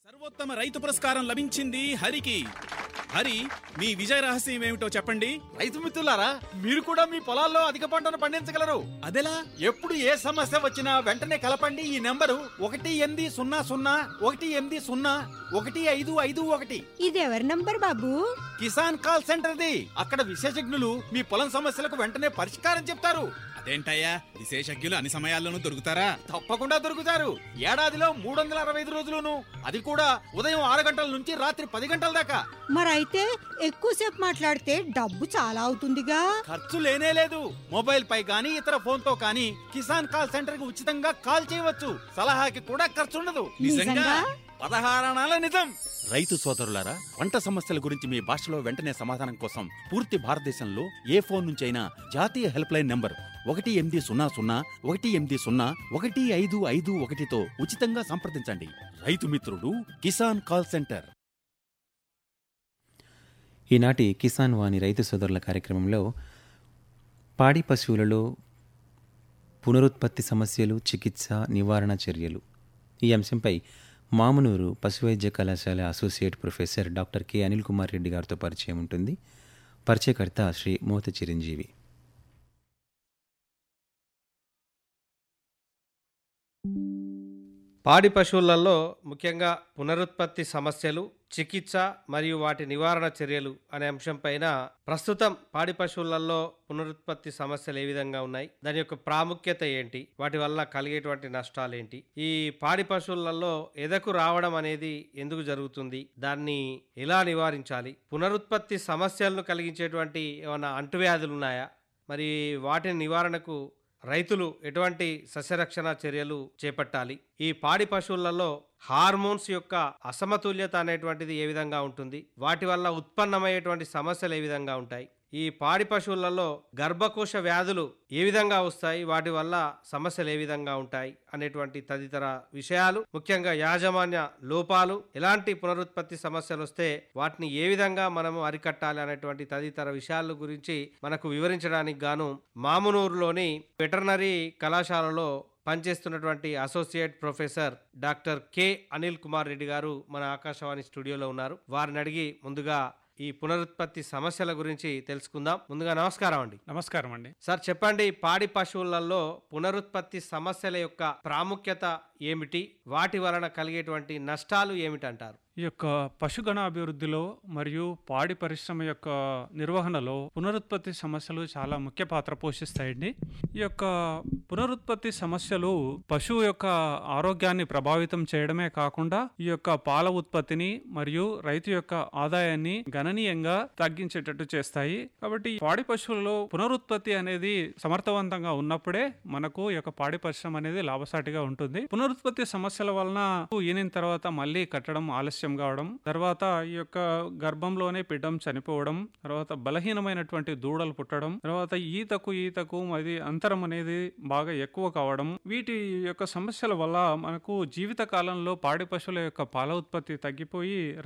సర్వోత్తమ రైతు పురస్కారం లభించింది హరికి హరి మీ విజయ రహస్యం ఏమిటో చెప్పండి రైతు మిత్రులారా మీరు కూడా మీ పొలాల్లో అధిక పంటను పండించగలరు అదెలా ఎప్పుడు ఏ సమస్య వచ్చినా వెంటనే కలపండి ఈ నెంబరు ఒకటి ఎనిమిది సున్నా సున్నా ఒకటి ఎనిమిది సున్నా ఒకటి ఐదు ఐదు ఒకటి ఇది ఎవరి నంబర్ బాబు కిసాన్ కాల్ సెంటర్ది అక్కడ విశేషజ్ఞులు మీ పొలం సమస్యలకు వెంటనే పరిష్కారం చెప్తారు అదేంటయ్యా విశేషజ్ఞులు అన్ని సమయాల్లోనూ దొరుకుతారా తప్పకుండా దొరుకుతారు ఏడాదిలో మూడు వందల అరవై ఐదు రోజులును అది కూడా ఉదయం ఆరు గంటల నుంచి రాత్రి పది గంటల దాకా మరైతే ఎక్కువసేపు మాట్లాడితే డబ్బు చాలా అవుతుందిగా ఖర్చు లేనే లేదు మొబైల్ పై గానీ ఇతర ఫోన్ తో కానీ కిసాన్ కాల్ సెంటర్ కి ఉచితంగా కాల్ చేయవచ్చు సలహాకి కూడా ఖర్చు ఉండదు నిజంగా? పదహారణాల నిజం రైతు సోదరులారా పంట సమస్యల గురించి మీ భాషలో వెంటనే సమాధానం కోసం పూర్తి భారతదేశంలో ఏ ఫోన్ నుంచైనా జాతీయ హెల్ప్ లైన్ నంబర్ ఒకటి ఎనిమిది సున్నా సున్నా ఒకటి ఎనిమిది సున్నా ఒకటి ఐదు ఐదు ఒకటితో ఉచితంగా సంప్రదించండి రైతు మిత్రుడు కిసాన్ కాల్ సెంటర్ ఈనాటి కిసాన్ వాణి రైతు సోదరుల కార్యక్రమంలో పాడి పశువులలో పునరుత్పత్తి సమస్యలు చికిత్స నివారణ చర్యలు ఈ అంశంపై మామునూరు పశువైద్య కళాశాల associate professor doctor K Anil Kumar Reddy గారితో పరిచయం ఉంటుంది పరిచయకర్త శ్రీ మోత చిరంజీవి పాడి పశువులలో ముఖ్యంగా పునరుత్పత్తి సమస్యలు చికిత్స మరియు వాటి నివారణ చర్యలు అనే అంశంపైన ప్రస్తుతం పాడి పశువులలో పునరుత్పత్తి సమస్యలు ఏ విధంగా ఉన్నాయి దాని యొక్క ప్రాముఖ్యత ఏంటి వాటి వల్ల కలిగేటువంటి నష్టాలు ఏంటి ఈ పాడి పశువులలో ఎదకు రావడం అనేది ఎందుకు జరుగుతుంది దాన్ని ఎలా నివారించాలి పునరుత్పత్తి సమస్యలను కలిగించేటువంటి ఏమైనా అంటువ్యాధులు ఉన్నాయా మరి వాటి నివారణకు రైతులు ఎటువంటి సస్యరక్షణ చర్యలు చేపట్టాలి ఈ పాడి పశువులలో హార్మోన్స్ యొక్క అసమతుల్యత అనేటువంటిది ఏ విధంగా ఉంటుంది వాటి వల్ల ఉత్పన్నమయ్యేటువంటి సమస్యలు ఏ విధంగా ఉంటాయి ఈ పాడి పశువులలో గర్భకోశ వ్యాధులు ఏ విధంగా వస్తాయి వాటి వల్ల సమస్యలు ఏ విధంగా ఉంటాయి అనేటువంటి తదితర విషయాలు ముఖ్యంగా యాజమాన్య లోపాలు ఎలాంటి పునరుత్పత్తి సమస్యలు వస్తే వాటిని ఏ విధంగా మనము అరికట్టాలి అనేటువంటి తదితర విషయాల గురించి మనకు వివరించడానికి గాను మామునూరులోని వెటర్నరీ కళాశాలలో పనిచేస్తున్నటువంటి associate professor doctor K Anil Kumar Reddy గారు మన ఆకాశవాణి స్టూడియోలో ఉన్నారు వారిని అడిగి ముందుగా ఈ పునరుత్పత్తి సమస్యల గురించి తెలుసుకుందాం ముందుగా నమస్కారం అండి నమస్కారం అండి సార్ చెప్పండి పాడి పశువులలో పునరుత్పత్తి సమస్యల యొక్క ప్రాముఖ్యత ఏమిటి వాటి వలన కలిగేటువంటి నష్టాలు ఏమిటంటారు ఈ యొక్క పశుగణ అభివృద్ధిలో మరియు పాడి పరిశ్రమ యొక్క నిర్వహణలో పునరుత్పత్తి సమస్యలు చాలా ముఖ్య పాత్ర పోషిస్తాయండి ఈ యొక్క పునరుత్పత్తి సమస్యలు పశువు యొక్క ఆరోగ్యాన్ని ప్రభావితం చేయడమే కాకుండా ఈ యొక్క పాల ఉత్పత్తిని మరియు రైతు యొక్క ఆదాయాన్ని గణనీయంగా తగ్గించేటట్టు చేస్తాయి కాబట్టి పాడి పశువులలో పునరుత్పత్తి అనేది సమర్థవంతంగా ఉన్నప్పుడే మనకు ఈ యొక్క పాడి పరిశ్రమ అనేది లాభసాటిగా ఉంటుంది పునరుత్పత్తి సమస్యల వలన ఈనిన తర్వాత మళ్ళీ కట్టడం ఆలస్యం కావడం తర్వాత ఈ యొక్క గర్భంలోనే పిడ్డం చనిపోవడం తర్వాత బలహీనమైనటువంటి దూడలు పుట్టడం తర్వాత ఈతకు ఈతకు అది అంతరం అనేది బాగా ఎక్కువ కావడం వీటి యొక్క సమస్యల వల్ల మనకు జీవిత కాలంలో పాడి పశువుల యొక్క పాల ఉత్పత్తి తగ్గిపోయి